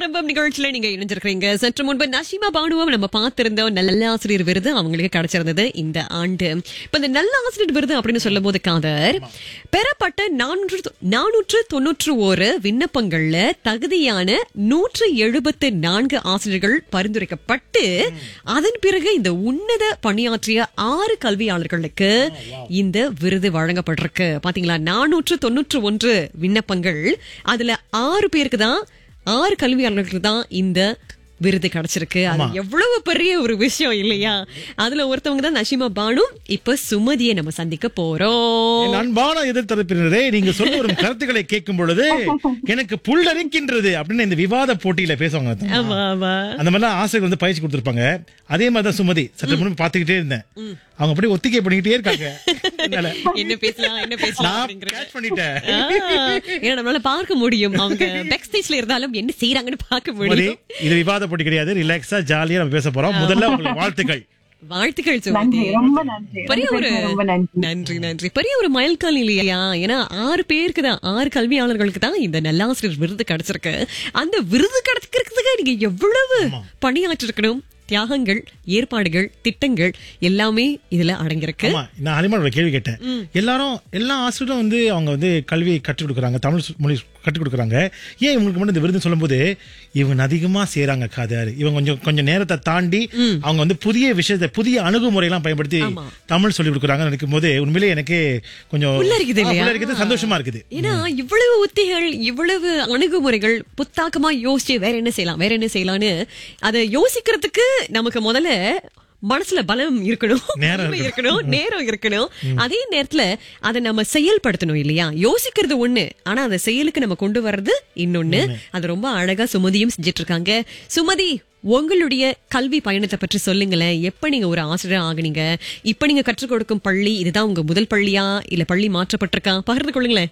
ஆரம்பம் நிகழ்ச்சியில நீங்க இணைஞ்சிருக்கீங்க சற்று முன்பு நஷிமா பானுவும் நம்ம பார்த்திருந்தோம் நல்ல ஆசிரியர் விருது அவங்களுக்கு கிடைச்சிருந்தது இந்த ஆண்டு இப்ப இந்த நல்ல ஆசிரியர் விருது அப்படின்னு சொல்லும் போது காதர் பெறப்பட்ட நானூற்று நானூற்று தொன்னூற்று ஒரு விண்ணப்பங்கள்ல தகுதியான நூற்று எழுபத்து நான்கு ஆசிரியர்கள் பரிந்துரைக்கப்பட்டு அதன் பிறகு இந்த உன்னத பணியாற்றிய ஆறு கல்வியாளர்களுக்கு இந்த விருது வழங்கப்பட்டிருக்கு பாத்தீங்களா நானூற்று தொன்னூற்று ஒன்று விண்ணப்பங்கள் அதுல ஆறு பேருக்கு தான் ஆறு கல்வியாளர்களுக்கு தான் இந்த விருது கிடைச்சிருக்கு அது எவ்வளவு பெரிய ஒரு விஷயம் இல்லையா அதுல ஒருத்தவங்க தான் நஷிமா பானு இப்ப சுமதியை நம்ம சந்திக்க போறோம் என் அன்பான எதிர்த்தரப்பினரே நீங்க சொல்ல வரும் கருத்துக்களை கேட்கும் பொழுது எனக்கு புல்லரிக்கின்றது அப்படின்னு இந்த விவாத போட்டியில பேசுவாங்க ஆமா ஆமா அந்த மாதிரிலாம் ஆசிரியர் வந்து பயிற்சி கொடுத்திருப்பாங்க அதே மாதிரி தான் சுமதி சற்று முன்பு பாத்துக்கிட்டே இருந்தேன் அவங்க அப்படியே ஒத்திகை பண்ணிக்கிட்டே இருக்காங்க என்னால. என்ன பேசலாம் என்ன பேசலாம் நான் அப்படிங்கறது. catch பண்ணிட்டேன் ஆ, ஏன்னா நம்மளால பார்க்க முடியும் அவங்க பேக் ஸ்டேஜ்ல இருந்தாலும் என்ன செய்யறாங்கன்னு பார்க்க சுமதி முடியும் இது விவாத போட்டி கிடையாது ரிலாக்ஸா ஜாலியா நம்ம பேச போறோம் முதல்ல உங்களுக்கு வாழ்த்துக்கள் வாழ்த்துக்கள் சுமதி நன்றி ரொம்ப நன்றி பெரிய ஒரு ரொம்ப நன்றி நன்றி நன்றி பெரிய ஒரு மைல்கால் இல்லையா ஏன்னா ஆறு பேருக்கு தான் ஆறு கல்வியாளர்களுக்கு தான் இந்த நல்லாசிரியர் விருது கிடைச்சிருக்கு அந்த விருது கிடைக்கிறதுக்கு நீங்க எவ்வளவு பணியாற்றிருக்கணும் தியாகங்கள் ஏற்பாடுகள் திட்டங்கள் எல்லாமே இதுல அடங்கியிருக்கு ஆமா நான் அலிமானோட கேள்வி கேட்டேன் எல்லாரும் எல்லா ஆசிரியரும் வந்து அவங்க வந்து கல்வியை கற்றுக் கொடுக்குறாங்க தமிழ் சொ- மொழி கற்றுக் கொடுக்குறாங்க ஏன் இவங்களுக்கு மட்டும் இந்த விருது சொல்லும்போது இவங்க அதிகமா செய்றாங்க காதர் இவங்க கொஞ்சம் கொஞ்சம் நேரத்தை தாண்டி அவங்க வந்து புதிய விஷயத்தை புதிய அணுகுமுறை எல்லாம் பயன்படுத்தி தமிழ் சொல்லி கொடுக்குறாங்கன்னு நினைக்கும் போது உண்மையிலே எனக்கு கொஞ்சம் புல்லரிக்குது ஆ, இல்லையா? புல்லரிக்குது, சந்தோஷமா இருக்குது ஏன்னா இவ்வளவு உத்திகள் இவ்வளவு அணுகுமுறைகள் புத்தாக்கமா யோசிச்சு வேற என்ன செய்யலாம் வேற என்ன செய்யலாம்னு அதை யோசிக்கிறதுக்கு நமக்கு முதல்ல மனசுல பலம் இருக்கணும் நேரம் பொறுமை இருக்கணும் நேரம் இருக்கணும் அதே நேரத்துல அதை நம்ம செயல்படுத்தணும் இல்லையா யோசிக்கிறது ஒண்ணு ஆனா அதை செயலுக்கு நம்ம கொண்டு வர்றது இன்னொன்னு அது ரொம்ப அழகா சுமதியும் செஞ்சிட்டு இருக்காங்க சுமதி உங்களுடைய கல்வி பயணத்தை பற்றி சொல்லுங்களேன் எப்ப நீங்க ஒரு ஆசிரியர் ஆகுனீங்க இப்ப நீங்க கற்றுக் கொடுக்கும் பள்ளி இதுதான் உங்க முதல் பள்ளியா இல்ல பள்ளி மாற்றப்பட்டிருக்கா பகிர்ந்து கொள்ளுங்களேன்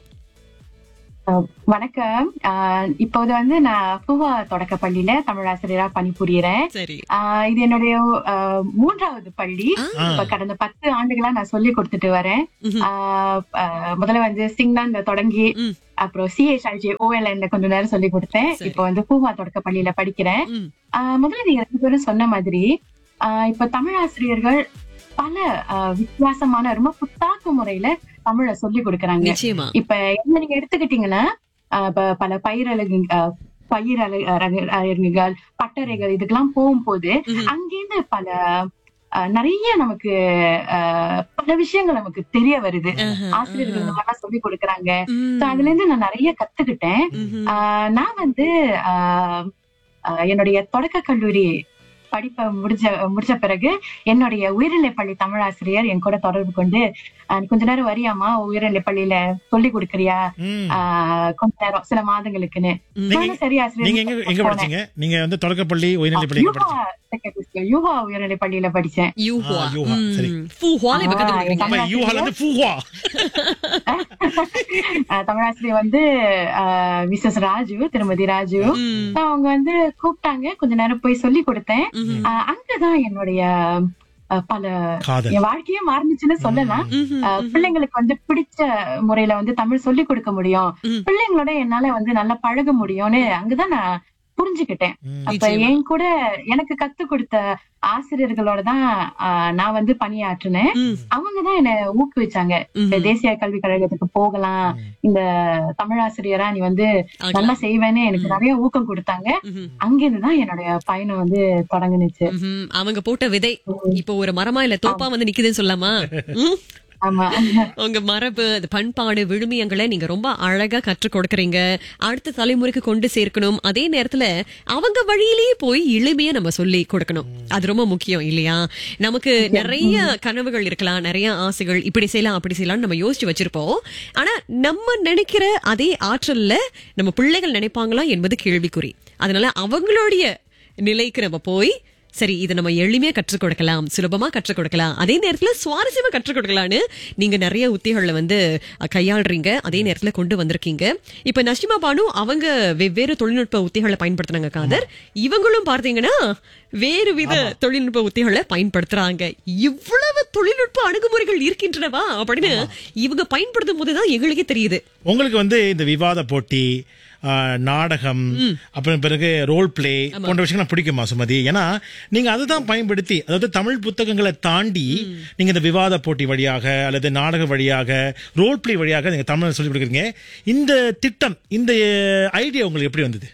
அஹ் வணக்கம் அஹ் இப்போது வந்து நான் பூவா தொடக்க பள்ளியில தமிழாசிரியரா பணிபுரியறேன் சரி ஆஹ் இது என்னுடைய அஹ், மூன்றாவது பள்ளி இப்ப கடந்த பத்து ஆண்டுகளா நான் சொல்லி கொடுத்துட்டு வரேன் ஆஹ், அஹ், முதல்ல வந்து சிங்னான்ல தொடங்கி ம். அப்புறம் சிஎஸ்ஐஜி ஓஎல்என்ல கொஞ்ச நேரம் சொல்லி கொடுத்தேன் இப்ப வந்து பூவா தொடக்க பள்ளியில படிக்கிறேன் ம். ஆஹ், முதல்ல நீங்க ரெண்டு பேரும் சொன்ன மாதிரி ஆஹ், இப்ப தமிழ் ஆசிரியர்கள் பல ஆஹ், வித்தியாசமான ரொம்ப புத்தாக்க முறையில தமிழை சொல்லி கொடுக்கறாங்க நிச்சயமா இப்ப என்ன நீங்க எடுத்துக்கிட்டீங்கன்னா ஆஹ் இப்ப பல பயிரழகு ஆஹ் பயிரழ ரக- அரங்குகள் பட்டறைகள் இதுக்கெல்லாம் போகும்போது ம்ஹும். அங்கேருந்து பல ஆஹ் நிறைய நமக்கு ஆஹ் பல விஷயங்கள் நமக்கு தெரிய வருது ஆஹா, ஆசிரியர்கள் இந்த மாதிரிலாம் சொல்லி கொடுக்கறாங்க ம், So அதுல இருந்து நான் நிறைய கத்துக்கிட்டேன் ம்ஹும். ஆஹ் நான் வந்து ஆஹ் ஆஹ் என்னுடைய தொடக்க கல்லூரி படிப்பை முடிஞ்ச முடிச்ச பிறகு என்னுடைய உயர்நிலை பள்ளி தமிழாசிரியர் என் கூட தொடர்பு கொண்டு ஆஹ் நீ கொஞ்ச நேரம் வரியாமா உயர்நிலை பள்ளியில சொல்லி கொடுக்கறியா ம். ஆஹ் கொஞ்ச நேரம் சில மாதங்களுக்கு நானும் சரி நீங்க எங்க எங்க ஆசிரியர் படிச்சீங்க நீங்க வந்து தொடக்கப்பள்ளி உயர்நிலை பள்ளி எங்க யூகா படிச்சீங்க secondary school, யூகா உயர்நிலை பள்ளியில படிச்சேன் யூஹுவா. ஆ, யூஹுவா, ம், சரி. ஃபூஹுவால இப்ப கத்துக் ஆ, கொடுக்குறீங்க. அப்ப யூஹால இருந்து ஃபூஹா ஆஹ் தமிழாசிரியர் வந்து மிஸ்ஸஸ் ராஜு திருமதி ராஜு ம், So அவங்க வந்து கூப்பிட்டாங்க கொஞ்ச நேரம் போய் சொல்லி கொடுத்தேன் ம்ஹும். ஆஹ் அங்கதான் என்னுடைய ஆஹ் பல காதல் என் வாழ்க்கையே மாறுனுச்சுன்னு சொல்லலாம் ம்ஹும். ஆஹ் பிள்ளைங்களுக்கு வந்து பிடிச்ச முறையில வந்து தமிழ் சொல்லி கொடுக்க முடியும் ம். பிள்ளைங்களோட என்னால வந்து நல்லா பழக முடியும்னு அங்கதான் நான் புரிஞ்சுக்கிட்டேன் ம். அப்ப நிச்சயமா. என் கூட எனக்கு கத்து கொடுத்த ஆசிரியர்களோட தான் ஆஹ் நான் வந்து பணியாற்றினேன் ம், அவங்கதான் என்ன ஊக்குவிச்சாங்க இந்த ம்ஹும். தேசிய கல்விக் கழகத்துக்கு போகலாம் இந்த தமிழாசிரியரா நீ வந்து ஆகலாம். நல்லா செய்வேன்னு எனக்கு நிறைய ஊக்கம் கொடுத்தாங்க ம்ஹும். அங்கிருந்து தான் என்னுடைய பயணம் வந்து தொடங்குனுச்சு ம்ஹும். அவங்க போட்ட விதை இப்ப ஒரு மரமா இல்ல தோப்பா வந்து நிக்குதுன்னு சொல்லலாமா ம்? ஆமா உங்க மரபு அது பண்பாடு விழுமியங்களை நீங்க ரொம்ப அழகா கற்றுக் கொடுக்கறீங்க அடுத்த தலைமுறைக்கு கொண்டு சேர்க்கணும் அதே நேரத்துல அவங்க வழியிலேயே போய் எளிமையா நம்ம சொல்லி கொடுக்கணும் அது ரொம்ப முக்கியம் இல்லையா நமக்கு நிறைய கனவுகள் இருக்கலாம் நிறைய ஆசைகள் இப்படி செய்யலாம் அப்படி செய்யலாம்னு நம்ம யோசிச்சு வச்சிருப்போம் ஆனா நம்ம நினைக்கிற அதே ஆற்றல்ல நம்ம பிள்ளைகள் நினைப்பாங்களா என்பது கேள்விக்குறி அதனால அவங்களுடைய நிலைக்கு நம்ம போய் சரி இதை நம்ம எளிமையா கற்றுக் கொடுக்கலாம் சுலபமா கற்றுக் கொடுக்கலாம் அதே நேரத்துல சுவாரஸ்யமா கற்றுக் கொடுக்கலாம்னு நீங்க நிறைய உத்திகள்ல வந்து அஹ், கையாளுறீங்க அதே நேரத்துல கொண்டு வந்திருக்கீங்க இப்ப நஷிமா பானு அவங்க வெவ்வேறு தொழில்நுட்ப உத்திகளை பயன்படுத்துனாங்க காதர் இவங்களும் பார்த்தீங்கன்னா வேறு வித தொழில்நுட்ப உத்திகளை பயன்படுத்துறாங்க இவ்வளவு தொழில்நுட்ப அணுகுமுறைகள் இருக்கின்றனவா அப்படின்னு இவங்க பயன்படுத்தும் போதுதான் எங்களுக்கே தெரியுது உங்களுக்கு வந்து இந்த விவாத போட்டி ஆஹ், நாடகம் அப்புறம் பிறகு ரோல் பிளே போன்ற விஷயங்கள் பிடிக்குமா சுமதி ஏன்னா நீங்க அதுதான் பயன்படுத்தி அதாவது தமிழ் புத்தகங்களை தாண்டி நீங்க இந்த விவாத போட்டி வழியாக அல்லது நாடக வழியாக ரோல் பிளே வழியாக நீங்க தமிழ் சொல்லிக் கொடுக்குறீங்க இந்த திட்டம் இந்த ஐடியா உங்களுக்கு எப்படி வந்தது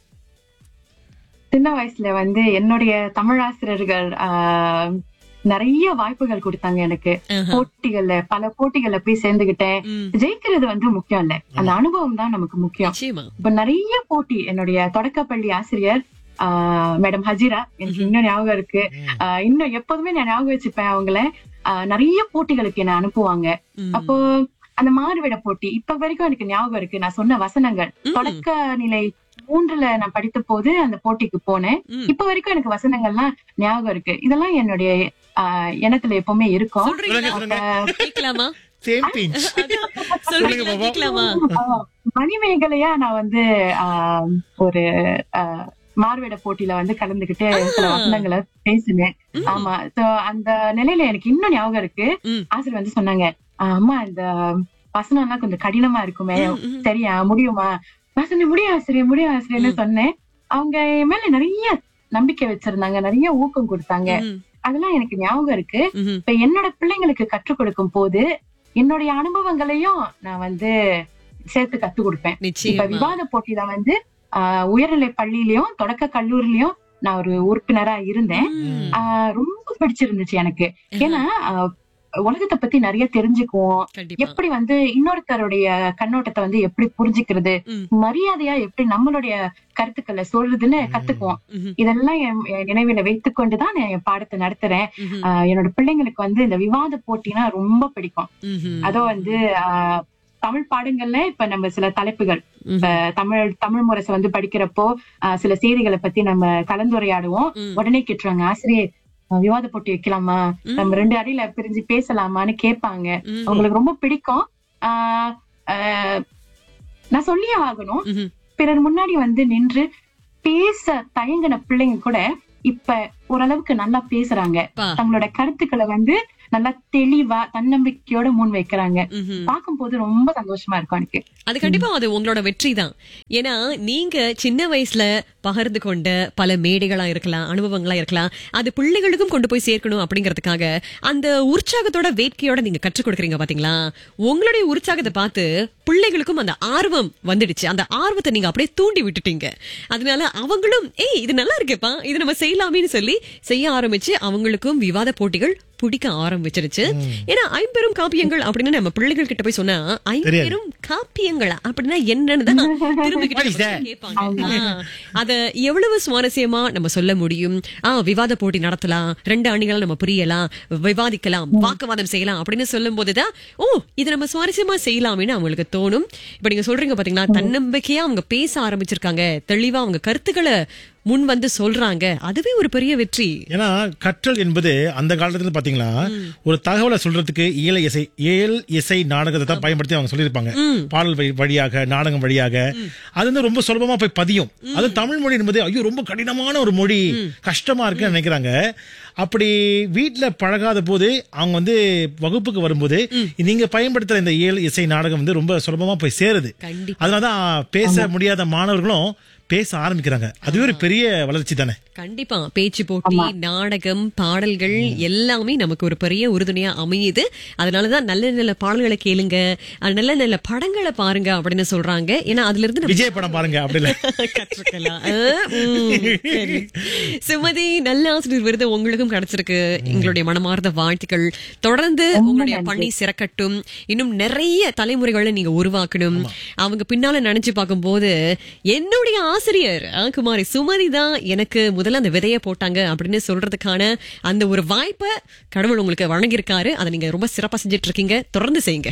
சின்ன வயசுல வந்து என்னுடைய தமிழ் ஆசிரியர்கள் ஆஹ், நிறைய வாய்ப்புகள் கொடுத்தாங்க எனக்கு ஆஹா. போட்டிகள்ல பல போட்டிகள்ல போய் சேர்ந்துகிட்டேன் ம். ஜெயிக்கிறது வந்து முக்கியம் இல்ல அந்த அனுபவம் தான் நமக்கு முக்கியம் நிச்சயமா இப்ப நிறைய போட்டி என்னுடைய தொடக்கப்பள்ளி ஆசிரியர் ஆஹ், மேடம் ஹஜிரா எனக்கு இன்னும் ஞாபகம் இருக்கு ஆஹ், இன்னும் எப்போதுமே நான் ஞாபகம் வச்சுப்பேன் அவங்கள ஆஹ், நிறைய போட்டிகளுக்கு என்ன அனுப்புவாங்க ம். அப்போ அந்த மாறுவிட போட்டி இப்ப வரைக்கும் எனக்கு ஞாபகம் இருக்கு நான் சொன்ன வசனங்கள் தொடக்க நிலை மூன்றுல நான் படித்த போது அந்த போட்டிக்கு போனேன் ம். இப்ப வரைக்கும் எனக்கு வசனங்கள்லாம் ஞாபகம் இருக்கு இதெல்லாம் என்னுடைய ஆஹ், எண்ணத்துல எப்பவுமே இருக்கும் சொல்றீங்களா சொல்லுங்க. கேட்கலாமா சேம் பிஞ்ச் சொல்றீங்களா பாப்பா. கேட்கலாமா ஆஹ், மணிமேகலையா நான் வந்து ஆஹ், ஒரு ஆஹ், மாறுவேட போட்டியில வந்து கலந்துகிட்டு சில வசனங்களை பேசினேன் ஆமா சோ அந்த நிலையில எனக்கு இன்னும் ஞாபகம் இருக்கு ம். ஆசிரியர் வந்து சொன்னாங்க "ஆஹ், அம்மா இந்த வசனம் எல்லாம் கொஞ்சம் கடினமா இருக்குமே சரியா முடியுமா நான் சொன்னேன் முடியும் ஆசிரியர் முடியும் ஆசிரியர்னு சொன்னேன் அவங்க என் மேல நிறைய நம்பிக்கை வச்சிருந்தாங்க நிறைய ஊக்கம் கொடுத்தாங்க ம். அதெல்லாம் எனக்கு ஞாபகம் இருக்கு ம்ஹும். இப்ப என்னோட பிள்ளைங்களுக்கு கற்றுக் கொடுக்கும் போது என்னுடைய அனுபவங்களையும் நான் வந்து சேர்த்து கத்து கொடுப்பேன் இப்ப நிச்சயமா விவாத போட்டியில வந்து ஆஹ், உயர்நிலை பள்ளியிலயும் தொடக்க கல்லூரிலயும் நான் ஒரு உறுப்பினரா இருந்தேன் ம். ஆஹ், ரொம்ப பிடிச்சிருந்துச்சு எனக்கு ஏன்னா ஆஹ், உலகத்தை பத்தி நிறைய தெரிஞ்சுக்குவோம் கண்டிப்பா எப்படி வந்து இன்னொருத்தருடைய கண்ணோட்டத்தை வந்து எப்படி புரிஞ்சுக்கிறது ம். மரியாதையா எப்படி நம்மளுடைய கருத்துக்களை சொல்றதுன்னு கத்துக்குவோம் ம்ஹும். இதெல்லாம் என் என் நினைவில வைத்துக் கொண்டுதான் நான் என் பாடத்தை நடத்துறேன் ம்ஹும். ஆஹ் என்னோட பிள்ளைங்களுக்கு வந்து இந்த விவாத போட்டினா ரொம்ப பிடிக்கும் ம்ஹும். அதோ வந்து ஆஹ் தமிழ் பாடங்கள்ல இப்ப நம்ம சில தலைப்புகள் இப்ப ம்ஹும். தமிழ் தமிழ் முரசு வந்து படிக்கிறப்போ ஆஹ் சில செய்திகளை பத்தி நம்ம கலந்துரையாடுவோம் ம். உடனே கேட்டுருவாங்க ஆசிரியர் ஆஹ் விவாத போட்டி வைக்கலாமா ம். நம்ம ரெண்டு அடியில பிரிஞ்சு பேசலாமான்னு கேட்பாங்க ம்ஹும். அவங்களுக்கு ரொம்ப பிடிக்கும் ஆஹ் ஆஹ் நான் சொல்லியே ஆகணும் ம்ஹும். பிறர் முன்னாடி வந்து நின்று பேச தயங்கின பிள்ளைங்க கூட இப்ப ஓரளவுக்கு நல்லா பேசுறாங்க பா. தங்களோட கருத்துக்களை வந்து நல்லா தெளிவா தன்னம்பிக்கையோட முன் வைக்கிறாங்க ம்ஹும். பார்க்கும்போது ரொம்ப சந்தோஷமா இருக்கும் எனக்கு அது கண்டிப்பா அது உங்களோட வெற்றி தான் ஏன்னா நீங்க சின்ன வயசுல பகிர்ந்து கொண்ட பல மேடைகளா இருக்கலாம் அனுபவங்களா இருக்கலாம் அது பிள்ளைகளுக்கும் கொண்டு போய் சேர்க்கணும் அப்படிங்கறதுக்காக அந்த உற்சாகத்தோட வேட்கையோட நீங்க கற்றுக் கொடுக்குறீங்க பாத்தீங்களா உங்களுடைய உற்சாகத்தை பார்த்து பிள்ளைகளுக்கும் அந்த ஆர்வம் வந்துடுச்சு அந்த ஆர்வத்தை நீங்க அப்படியே தூண்டி விட்டுட்டீங்க அதனால அவங்களும் ஏய் இது நல்லா இருக்கேப்பா இது நம்ம செய்யலாமேன்னு சொல்லி செய்ய ஆரம்பிச்சு அவங்களுக்கும் விவாத போட்டிகள் பிடிக்க ஆரம்பிச்சிருச்சு ஏன்னா ஐம்பெரும் காப்பியங்கள் அப்படின்னு நம்ம பிள்ளைகள் கிட்ட போய் சொன்னா ஐம்பெரும் காப்பியங்களா அப்படின்னா என்னன்னு தான் திரும்பி கிட்ட What is that? கேட்பாங்க ஆ, அத எவ்வளவு சுவாரஸ்யமா நம்ம சொல்ல முடியும் ஆ விவாத போட்டி நடத்தலாம் ரெண்டு அணிகளை நம்ம புரியலாம் விவாதிக்கலாம் வாக்குவாதம் செய்யலாம் அப்படின்னு சொல்லும் போதுதான் ஓ இது நம்ம சுவாரஸ்யமா செய்யலாம்னு அவங்களுக்கு தோணும் இப்ப நீங்க சொல்றீங்க பாத்தீங்களா தன்னம்பிக்கையா அவங்க பேச ஆரம்பிச்சிருக்காங்க தெளிவா அவங்க கருத்துக்களை முன் வந்து சொல்றாங்க அதுவே ஒரு பெரிய வெற்றி ஏன்னா கற்றல் என்பது அந்த காலத்துல பாத்தீங்களா ஒரு தகவலை சொல்றதுக்கு இயல் இசை இயல் இசை நாடகத்தை தான் பயன்படுத்தி அவங்க சொல்லியிருப்பாங்க பாடல் வழி- வழியாக நாடகம் வழியாக அது வந்து ரொம்ப சுலபமா போய் பதியும் அது தமிழ் மொழி என்பது ஐயோ ரொம்ப கடினமான ஒரு மொழி கஷ்டமா இருக்குன்னு நினைக்கிறாங்க அப்படி வீட்ல பழகாத போது அவங்க வந்து வகுப்புக்கு வரும்போது நீங்க பயன்படுத்துற இந்த இயல் இசை நாடகம் வந்து ரொம்ப சுலபமா போய் சேருது கண்டிப்பா அதனாலதான் பேச முடியாத மாணவர்களும் பேச ஆரம்பிக்கிறாங்க அதுவே ஒரு பெரிய வளர்ச்சி தானே கண்டிப்பா பேச்சு போட்டி நாடகம் பாடல்கள் எல்லாமே நமக்கு ஒரு பெரிய உறுதுணையா அமையுது அதனாலதான் நல்ல நல்ல பாடல்களை கேளுங்க அஹ் நல்ல நல்ல படங்களை பாருங்க அப்படின்னு சொல்றாங்க ஏன்னா அதுல இருந்து நம்ம விஜய் படம் பாருங்க அப்படி இல்ல கற்றுக்கலாம் அஹ், உம், சரி. சுமதி நல்ல ஆசிரியர் விருது உங்களுக்கும் கிடைச்சிருக்கு எங்களுடைய மனமார்ந்த வாழ்த்துக்கள் தொடர்ந்து உங்களுடைய பணி சிறக்கட்டும் இன்னும் நிறைய தலைமுறைகளை நீங்க உருவாக்கணும் அவங்க பின்னால நினைச்சு பார்க்கும்போது என்னுடைய ஆசிரியர் அஹ், குமாரி சுமதி தான் எனக்கு முதல்ல அந்த விதைய போட்டாங்க அப்படின்னு சொல்றதுக்கான அந்த ஒரு வாய்ப்பை கடவுள் உங்களுக்கு வழங்கியிருக்காரு அதை நீங்க ரொம்ப சிறப்பா செஞ்சுட்டு இருக்கீங்க தொடர்ந்து செய்யுங்க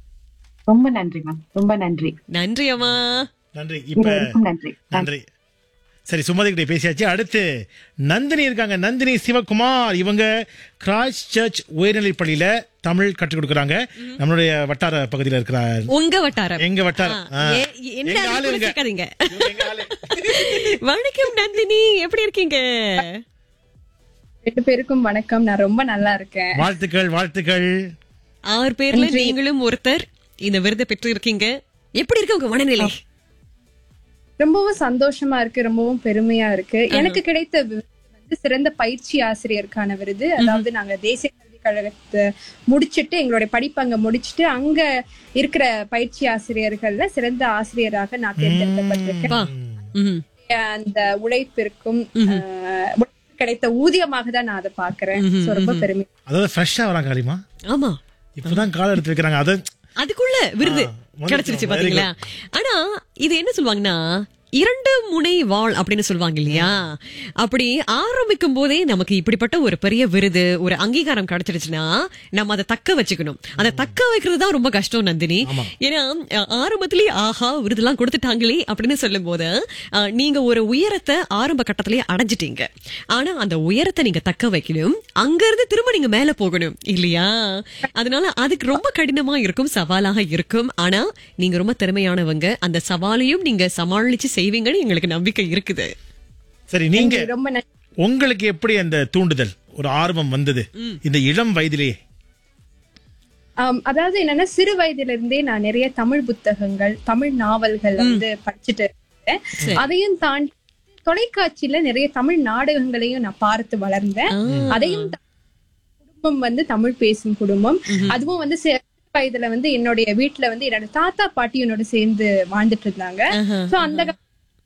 ரொம்ப நன்றி மேம் ரொம்ப நன்றி நன்றி அம்மா நன்றி இப்ப இருவருக்கும் நன்றி நன்றி சரி சுமதி கிட்ட பேசியாச்சு அடுத்து நந்தினி இருக்காங்க நந்தினி சிவகுமார் இவங்க கிராய்ஸ்ட் சர்ச் உயர்நிலைப் பள்ளியில தமிழ் கற்றுக் கொடுக்கறாங்க நம்மளுடைய வட்டார பகுதியில இருக்கிற உங்க வட்டாரம் எங்க வட்டாரம் ஆ, ஆ. ஏ- என்ன எங்க அது ஆளு கூட இவங்க. சேர்க்காதீங்க. இவங்க எங்க ஆளு. வணக்கம் நந்தினி எப்படி இருக்கீங்க ரெண்டு பேருக்கும் வணக்கம் நான் ரொம்ப நல்லா இருக்கேன் வாழ்த்துக்கள் வாழ்த்துக்கள் ஆறு பேர்ல நீங்களும் ஒருத்தர் இந்த விருதை பெற்று இருக்கீங்க எப்படி இருக்கு உங்க மனநிலை ரொம்பவும் சந்தோஷமா இருக்கு ரொம்பவும் பெருமையா இருக்கு எனக்கு கிடைத்த விருது வந்து சிறந்த பயிற்சி ஆசிரியருக்கான விருது அதாவது நாங்க தேசிய கல்விக் கழகத்தை முடிச்சிட்டு எங்களுடைய படிப்பு அங்க முடிச்சிட்டு அங்க இருக்கிற பயிற்சி ஆசிரியர்கள்ல சிறந்த ஆசிரியராக நான் தேர்ந்தெடுக்கப்பட்டிருக்கேன் பா. ம். அந்த உழைப்பிற்கும் ஆஹ், உழைப்புக்கு கிடைத்த ஊதியமாக தான் நான் அதை பாக்குறேன் So, ரொம்ப பெருமை அதாவது ஃப்ரெஷ்ஷா வராங்க காலிமா ஆமா இப்பதான் கால் எடுத்து வைக்கிறாங்க அதை அதுக்குள்ள விருது ஆ, வந்துச்சு. கிடைச்சிருச்சு Very பாத்தீங்களா ஆனா இது என்ன சொல்லுவாங்கன்னா இரண்டு முனை வாழ் அப்படின்னு சொல்லுவாங்க இல்லையா அப்படி ஆரம்பிக்கும் போதே நமக்கு இப்படிப்பட்ட ஒரு பெரிய விருது ஒரு அங்கீகாரம் கிடைச்சிருச்சுன்னா நம்ம அதை தக்க வச்சுக்கணும் அதை தக்க வைக்கிறது தான் ரொம்ப கஷ்டம் நந்தினி ஏன்னா அஹ், ஆரம்பத்திலேயே ஆஹா விருதெல்லாம் கொடுத்துட்டாங்களே அப்படின்னு சொல்லும் போது அஹ், நீங்க ஒரு உயரத்தை ஆரம்ப கட்டத்திலேயே அடைஞ்சிட்டீங்க ஆனா அந்த உயரத்தை நீங்க தக்க வைக்கணும் அங்க இருந்து திரும்ப நீங்க மேல போகணும் இல்லையா அதனால அதுக்கு ரொம்ப கடினமா இருக்கும் சவாலாக இருக்கும் ஆனா நீங்க ரொம்ப திறமையானவங்க அந்த சவாலையும் நீங்க சமாளிச்சு செய்வீங்கன்னு எங்களுக்கு நம்பிக்கை இருக்குது சரி நீங்க ரொம்ப நன்றி உங்களுக்கு எப்படி அந்த தூண்டுதல் ஒரு ஆர்வம் வந்தது இந்த இளம் வயதிலேயே ஆம், அதாவது என்னன்னா சிறு வயதுல இருந்தே நான் நிறைய தமிழ் புத்தகங்கள் தமிழ் நாவல்கள் வந்து படிச்சுட்டு இருக்கேன் அதையும் தாண்டி தொலைக்காட்சியில நிறைய தமிழ் நாடகங்களையும் நான் பார்த்து வளர்ந்தேன் அதையும் தாண்டி குடும்பம் வந்து தமிழ் பேசும் குடும்பம் அதுவும் வந்து சிறு வயதுல வந்து என்னுடைய வீட்டுல வந்து என்னோட தாத்தா பாட்டி என்னோட சேர்ந்து வாழ்ந்துட்டு இருந்தாங்க சோ அந்த காலத்துல,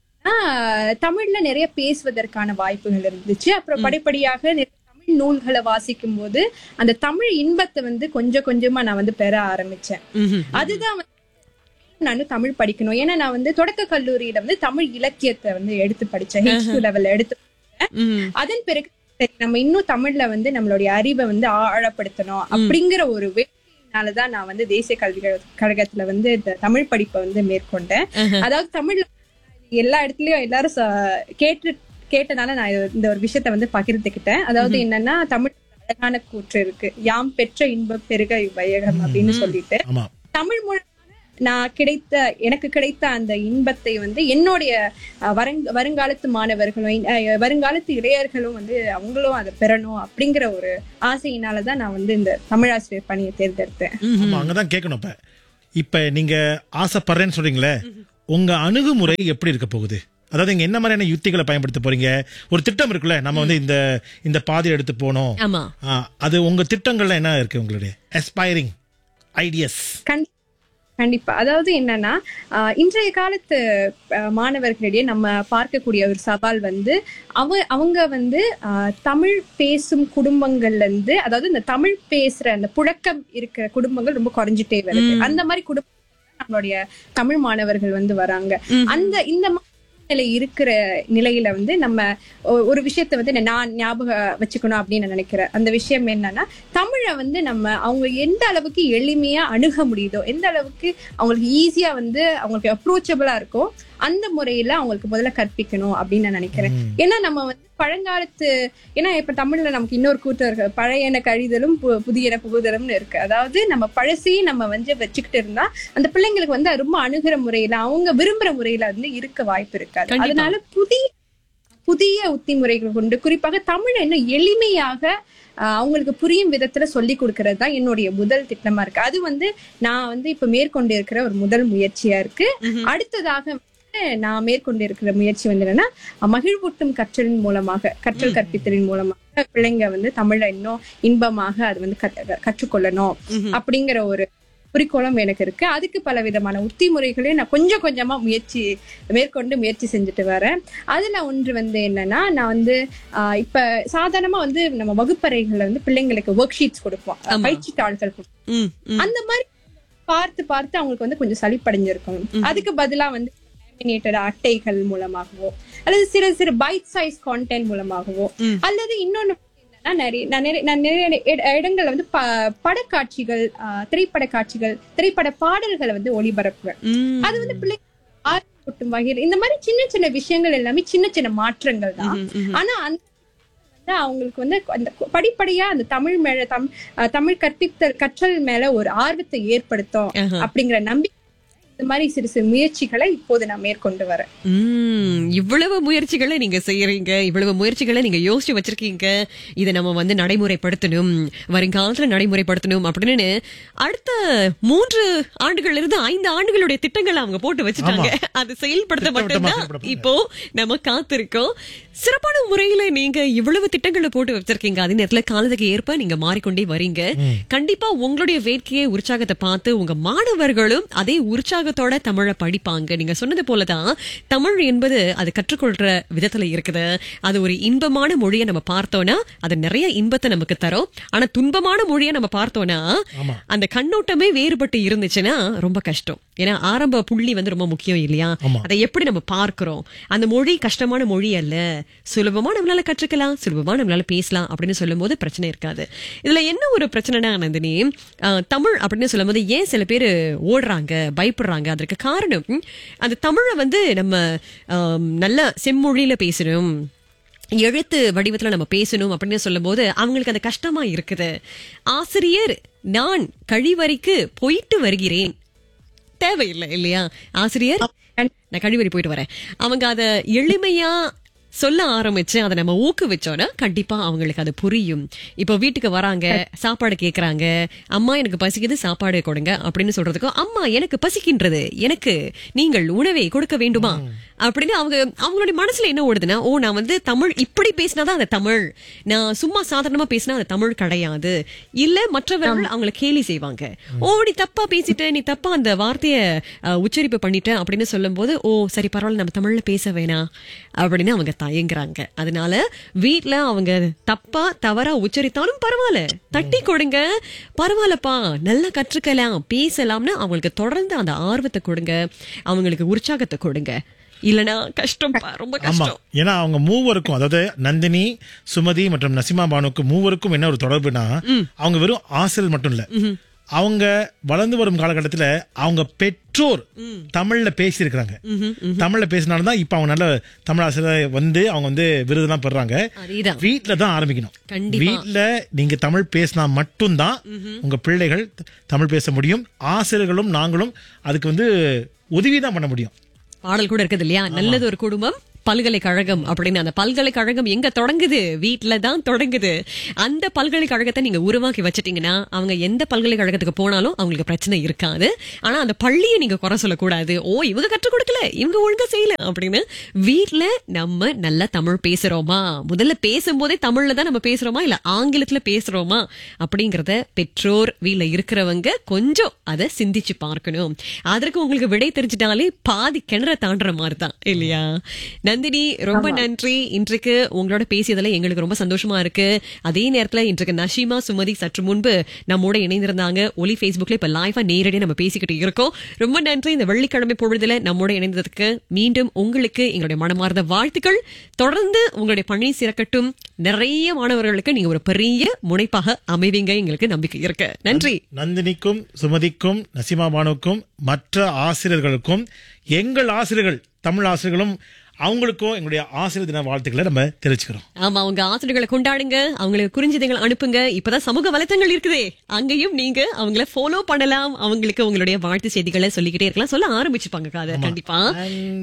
ஆஹ், தமிழ்ல நிறைய பேசுவதற்கான வாய்ப்புகள் இருந்துச்சு அப்புறம் படிப்படியாக நிறைய தமிழ் நூல்களை வாசிக்கும் போது அந்த தமிழ் இன்பத்தை வந்து கொஞ்சம் கொஞ்சமா நான் வந்து பெற ஆரம்பிச்சேன் ம்ஹும். அதுதான் வந்து நானும் தமிழ் படிக்கணும் ஏன்னா நான் வந்து தொடக்க கல்லூரியில வந்து தமிழ் இலக்கியத்தை வந்து எடுத்து படிச்சேன் ஹெச் லெவல்ல எடுத்து படிச்சேன். ம். அதன் பிறகு சரி, நம்ம இன்னும் தமிழ்ல வந்து நம்மளுடைய அறிவை வந்து ஆழப்படுத்தணும் அப்படிங்கிற ஒரு வேலையினாலதான் நான் வந்து தேசிய கல்வி கழக- கழகத்துல வந்து இந்த தமிழ் படிப்பை வந்து மேற்கொண்டேன் அதாவது தமிழ்ல எல்லா இடத்துலயும் எல்லாரும் ச- கேட்டு கேட்டனால நான் இது- இந்த ஒரு விஷயத்த வந்து பகிர்ந்துக்கிட்டேன் அதாவது என்னன்னா தமிழ் அழகான கூற்று இருக்கு யாம் பெற்ற இன்பம் பெருக இவ்வையகம் அப்படின்னு சொல்லிட்டு ஆமா தமிழ் மூலமாக நான் கிடைத்த எனக்கு கிடைத்த அந்த இன்பத்தை வந்து என்னுடைய அஹ், வருங் வருங்காலத்து மாணவர்களும் அஹ், வருங்காலத்து இளையர்களும் வந்து அவங்களும் அதை பெறணும் அப்படிங்கிற ஒரு ஆசையினாலதான் நான் வந்து இந்த தமிழாசிரியர் பணியை தேர்ந்தெடுத்தேன் ஆமா அங்கதான் கேட்கணும் இப்ப இப்ப நீங்க ஆசைப்படுறேன்னு சொல்றீங்களே உங்க அணுகுமுறை எப்படி இருக்க போகுது அதாவது இங்க என்ன மாதிரியான யுக்திகளை பயன்படுத்த போறீங்க ஒரு திட்டம் இருக்குல்ல நம்ம வந்து இந்த இந்த பாதையை எடுத்து போனோம் ஆமா ஆ, அது உங்க திட்டங்கள்ல என்ன இருக்கு உங்களுடைய அஸ்பைரிங் ஐடியஸ் கண்டி- கண்டிப்பா அதாவது என்னன்னா ஆஹ், இன்றைய காலத்து ஆஹ், மாணவர்களிடையே நம்ம பார்க்கக்கூடிய ஒரு சவால் வந்து அவ அவங்க வந்து ஆஹ், தமிழ் பேசும் குடும்பங்கள்ல இருந்து அதாவது இந்த தமிழ் பேசுற அந்த புழக்கம் இருக்கிற குடும்பங்கள் ரொம்ப குறைஞ்சிட்டே வருது அந்த மாதிரி குடும்பம் நம்மளுடைய தமிழ் மாணவர்கள் வந்து வராங்க அந்த இந்த மா- நிலை இருக்கிற நிலையில வந்து நம்ம ஒ- ஒரு விஷயத்த வந்து நான் ஞாபகம் வச்சுக்கணும் அப்படின்னு நான் நினைக்கிறேன் அந்த விஷயம் என்னன்னா தமிழை வந்து நம்ம அவங்க எந்த அளவுக்கு எளிமையா அணுக முடியுதோ எந்த அளவுக்கு அவங்களுக்கு ஈஸியா வந்து அவங்களுக்கு அப்ரோச்சபிளா இருக்கோ அந்த முறையில அவங்களுக்கு முதல்ல கற்பிக்கணும் அப்படின்னு நான் நினைக்கிறேன் ஏன்னா நம்ம வந்து பழங்காலத்து ஏன்னா இப்ப தமிழ்ல நமக்கு இன்னொரு கூட்டம் இருக்கு பழையன கழிதலும் பு- புதியன புகுதலும்னு இருக்கு அதாவது நம்ம பழசையும் நம்ம வந்து வச்சுக்கிட்டு இருந்தா அந்த பிள்ளைங்களுக்கு வந்து அது ரொம்ப அணுகிற முறையில அவங்க விரும்புற முறையில வந்து இருக்க வாய்ப்பு இருக்காது கண்டிப்பா. அதனால புதிய புதிய உத்தி முறைகள் கொண்டு குறிப்பாக தமிழை இன்னும் எளிமையாக ஆஹ், அவங்களுக்கு புரியும் விதத்துல சொல்லி கொடுக்கறது தான் என்னுடைய முதல் திட்டமா இருக்கு அது வந்து நான் வந்து இப்ப மேற்கொண்டு இருக்கிற ஒரு முதல் முயற்சியா இருக்கு அடுத்ததாக வந்து நான் மேற்கொண்டு இருக்கிற முயற்சி வந்து என்னன்னா மகிழ்வூட்டும் கற்றலின் மூலமாக கற்றல் கற்பித்தலின் மூலமாக பிள்ளைங்க வந்து தமிழை இன்னும் இன்பமாக அது வந்து கற்று- கற்றுக்கொள்ளணும் அப்படிங்கிற ஒரு குறிக்கோளும் எனக்கு இருக்கு அதுக்கு பல விதமான உத்தி முறைகளையும் நான் கொஞ்சம் கொஞ்சமா முயற்சி மேற்கொண்டு முயற்சி செஞ்சுட்டு வரேன் அதுல ஒன்று வந்து என்னன்னா நான் வந்து ஆஹ், இப்ப சாதாரணமா வந்து நம்ம வகுப்பறைகள்ல வந்து பிள்ளைங்களுக்கு ஒர்க் ஷீட்ஸ் கொடுப்போம் ஆமா. பயிற்சி தாள்கள் கொடுப்போம் ம், ம். அந்த மாதிரி பார்த்து பார்த்து அவங்களுக்கு வந்து கொஞ்சம் சலிப்படைஞ்சிருக்கும் அதுக்கு பதிலா வந்து laminated அட்டைகள் மூலமாகவோ அல்லது சிறு சிறு பைட் சைஸ் கான்டென்ட் மூலமாகவோ ம். அல்லது இன்னொன்னு என்னன்னா நிறைய நான் நிறைய நான் நிறைய இட- இடங்கள்ல வந்து ப- படக்காட்சிகள் ஆஹ், திரைப்பட காட்சிகள் திரைப்பட பாடல்களை வந்து ஒளிபரப்புவேன் ம். அது வந்து பிள்ளை ஆர்வூட்டும் வகையில் இந்த மாதிரி சின்ன சின்ன விஷயங்கள் எல்லாமே சின்ன சின்ன மாற்றங்கள் தான் ம், ம். ஆனா அந்த வந்து அவங்களுக்கு வந்து அந்த படிப்படியா அந்த தமிழ் மேல தம் அஹ் தமிழ் கற்பித்தல் கற்றல் மேல ஒரு ஆர்வத்தை ஏற்படுத்தும் ஆஹா. அப்படிங்கிற நம்பிக்கை இந்த இந்த மாதிரி சிறு சிறு முயற்சிகளை இப்போது நான் மேற்கொண்டு வரேன் உம் இவ்வளவு முயற்சிகளை நீங்க செய்யறீங்க இவ்வளவு முயற்சிகளை நீங்க யோசிச்சு வச்சிருக்கீங்க இதை நம்ம வந்து நடைமுறைப்படுத்தணும் வருங்காலத்துல நடைமுறைப்படுத்தணும் அப்படின்னு அடுத்த மூன்று ஆண்டுகள்ல இருந்து ஐந்து ஆண்டுகளுடைய திட்டங்களை அவங்க போட்டு வச்சுட்டாங்க அது செயல்படுத்த திட்டவட்டமா மட்டும்தான் செயல்படுத்த இப்போ நம்ம காத்திருக்கோம் சிறப்பான முறையில நீங்க இவ்வளவு திட்டங்களை போட்டு வச்சிருக்கீங்க அதே நேரத்துல காலத்துக்கு ஏற்ப நீங்க மாறிக்கொண்டே வரீங்க கண்டிப்பா உங்களுடைய வேட்கையை உற்சாகத்தை பார்த்து உங்க மாணவர்களும் அதே உற்சாகத்தோட தமிழை படிப்பாங்க நீங்க சொன்னது போலதான் தமிழ் என்பது அது கற்றுக்கொள்ற விதத்துல இருக்குது அது ஒரு இன்பமான மொழியை நம்ம பார்த்தோம்னா அது நிறைய இன்பத்தை நமக்கு தரும் ஆனா துன்பமான மொழியை நம்ம பார்த்தோம்னா ஆமா. அந்த கண்ணோட்டமே வேறுபட்டு இருந்துச்சுன்னா ரொம்ப கஷ்டம் ஏன்னா ஆரம்ப புள்ளி வந்து ரொம்ப முக்கியம் இல்லையா ஆமா. அதை எப்படி நம்ம பார்க்கிறோம் அந்த மொழி கஷ்டமான மொழி அல்ல சுலபமா நம்மளால கற்றுக்கலாம் சுலபமா நம்மளால பேசலாம் அப்படின்னு சொல்லும்போது பிரச்சனை இருக்காது இதுல என்ன ஒரு பிரச்சனைனா நந்தினி ஆஹ், தமிழ் அப்படின்னு சொல்லும்போது ஏன் சில பேர் ஓடுறாங்க பயப்படுறாங்க அதற்கு காரணம் அந்த தமிழை வந்து நம்ம ஆம், நல்ல செம்மொழியில பேசணும் எழுத்து வடிவத்துல நம்ம பேசணும் அப்படின்னு சொல்லும்போது அவங்களுக்கு அது கஷ்டமா இருக்குது ஆசிரியர் நான் கழிவறைக்கு போயிட்டு வருகிறேன் தேவையில்லை இல்லையா ஆசிரியர் நான் கழிவறை போயிட்டு வரேன் அவங்க அத எளிமையா சொல்ல ஆரம்பிச்சு அதை நம்ம ஊக்குவிச்சோம்னா கண்டிப்பா அவங்களுக்கு அது புரியும் இப்போ வீட்டுக்கு வராங்க சாப்பாடு கேக்குறாங்க அம்மா எனக்கு பசிக்குது சாப்பாடு கொடுங்க அப்படின்னு சொல்றதுக்கும் அம்மா எனக்கு பசிக்கின்றது எனக்கு நீங்கள் உணவை கொடுக்க வேண்டுமா அப்படின்னு அவங்க அவங்களுடைய மனசுல என்ன ஓடுதுன்னா ஓ நான் வந்து தமிழ் இப்படி பேசினாதான் அந்த தமிழ் நான் சும்மா சாதாரணமா பேசினா அது தமிழ் கிடையாது இல்ல மற்றவர்கள் அவங்கள கேலி செய்வாங்க ஓ நீ தப்பா பேசிட்ட நீ தப்பா அந்த வார்த்தைய அஹ், உச்சரிப்பு பண்ணிட்ட அப்படின்னு சொல்லும்போது ஓ சரி பரவாயில்ல நம்ம தமிழ்ல பேச வேணாம் அப்படின்னு அவங்க தயங்குறாங்க அதனால வீட்ல அவங்க தப்பா தவறா உச்சரித்தாலும் பரவாயில்ல தட்டி கொடுங்க பரவாயில்லப்பா நல்லா கற்றுக்கலாம் பேசலாம்னு அவங்களுக்கு தொடர்ந்து அந்த ஆர்வத்தை கொடுங்க அவங்களுக்கு உற்சாகத்தை கொடுங்க இல்லனா கஷ்டம்ப்பா ரொம்ப ஆமா கஷ்டம் ஏன்னா அவங்க மூவருக்கும் அதாவது நந்தினி சுமதி மற்றும் நசிமா பானுக்கு மூவருக்கும் என்ன ஒரு தொடர்புனா அவங்க வெறும் ஆசிரியர் மட்டும் இல்ல அவங்க வளர்ந்து வரும் காலகட்டத்துல அவங்க பெற்றோர் தமிழ்ல பேசியிருக்கிறாங்க தமிழ்ல பேசினால்தான் இப்ப அவங்க நல்ல தமிழ் ஆசிரியர் வந்து அவங்க வந்து விருதுலாம் பெறுறாங்க அதேதான் வீட்ல தான் ஆரம்பிக்கணும் கண்டிப்பா. வீட்ல நீங்க தமிழ் பேசினா மட்டும்தான் உங்க பிள்ளைகள் தமிழ் பேச முடியும் ஆசிரியர்களும் நாங்களும் அதுக்கு வந்து உதவி தான் பண்ண முடியும் பாடல் கூட இருக்குது இல்லையா நல்லது ஒரு குடும்பம் பல்கலைக்கழகம் அப்படின்னு அந்த பல்கலைக்கழகம் எங்க தொடங்குது வீட்ல தான் தொடங்குது அந்த பல்கலைக்கழகத்தை நீங்க உருவாக்கி வச்சிட்டீங்கன்னா அவங்க எந்த பல்கலைக்கழகத்துக்கு போனாலும் அவங்களுக்கு பிரச்சனை இருக்காது ஆனா அந்த பள்ளியை நீங்க குறை சொல்லக்கூடாது ஓ இவங்க கற்றுக் கொடுக்கல இவங்க ஒழுங்கா செய்யல அப்படின்னு வீட்ல நம்ம நல்லா தமிழ் பேசுறோமா முதல்ல பேசும்போதே தமிழ்ல தான் நம்ம பேசுறோமா இல்ல ஆங்கிலத்துல பேசுறோமா அப்படிங்கறத பெற்றோர் வீட்ல இருக்கிறவங்க கொஞ்சம் அதை சிந்திச்சு பார்க்கணும் அதற்கு உங்களுக்கு விடை தெரிஞ்சிட்டாலே பாதி கிணற தாண்டுற மாதிரி தான் இல்லையா நந்தினி ரொம்ப நன்றி இன்றைக்கு உங்களோட பேசியதுல எங்களுக்கு ரொம்ப சந்தோஷமா இருக்கு அதே நேரத்துல இன்றைக்கு நஷிமா சுமதி சற்று முன்பு நம்மோட இணைந்திருந்தாங்க ஒலி Facebookல இப்ப லைவா நேரடியா நம்ம பேசிக்கிட்டு இருக்கோம் ரொம்ப நன்றி இந்த வெள்ளிக்கிழமை பொழுதுல நம்மோட இணைந்ததுக்கு மீண்டும் உங்களுக்கு எங்களுடைய மனமார்ந்த வாழ்த்துக்கள் தொடர்ந்து உங்களுடைய பணி சிறக்கட்டும் நிறைய மாணவர்களுக்கு நீங்க ஒரு பெரிய முனைப்பாக அமைவீங்க எங்களுக்கு நம்பிக்கை இருக்கு நன்றி நந்தினிக்கும் சுமதிக்கும் நசிமா பானுக்கும் மற்ற ஆசிரியர்களுக்கும் எங்கள் ஆசிரியர்கள் தமிழ் ஆசிரியர்களும் அவங்களுக்கும் எங்களுடைய ஆசிரியர் தின வாழ்த்துக்களை நம்ம தெரிவிச்சுக்கிறோம் ஆமா உங்க ஆசிரியர்களை கொண்டாடுங்க அவங்களுக்கு குறிஞ்சிதங்கள் அனுப்புங்க இப்பதான் சமூக வலைத்தளங்கள் இருக்குதே அங்கேயும் நீங்க அவங்கள ஃபாலோ பண்ணலாம் அவங்களுக்கு உங்களுடைய வாழ்த்து செய்திகளை சொல்லிக்கிட்டே இருக்கலாம் சொல்ல ஆரம்பிச்சுப்பாங்க காதை கண்டிப்பா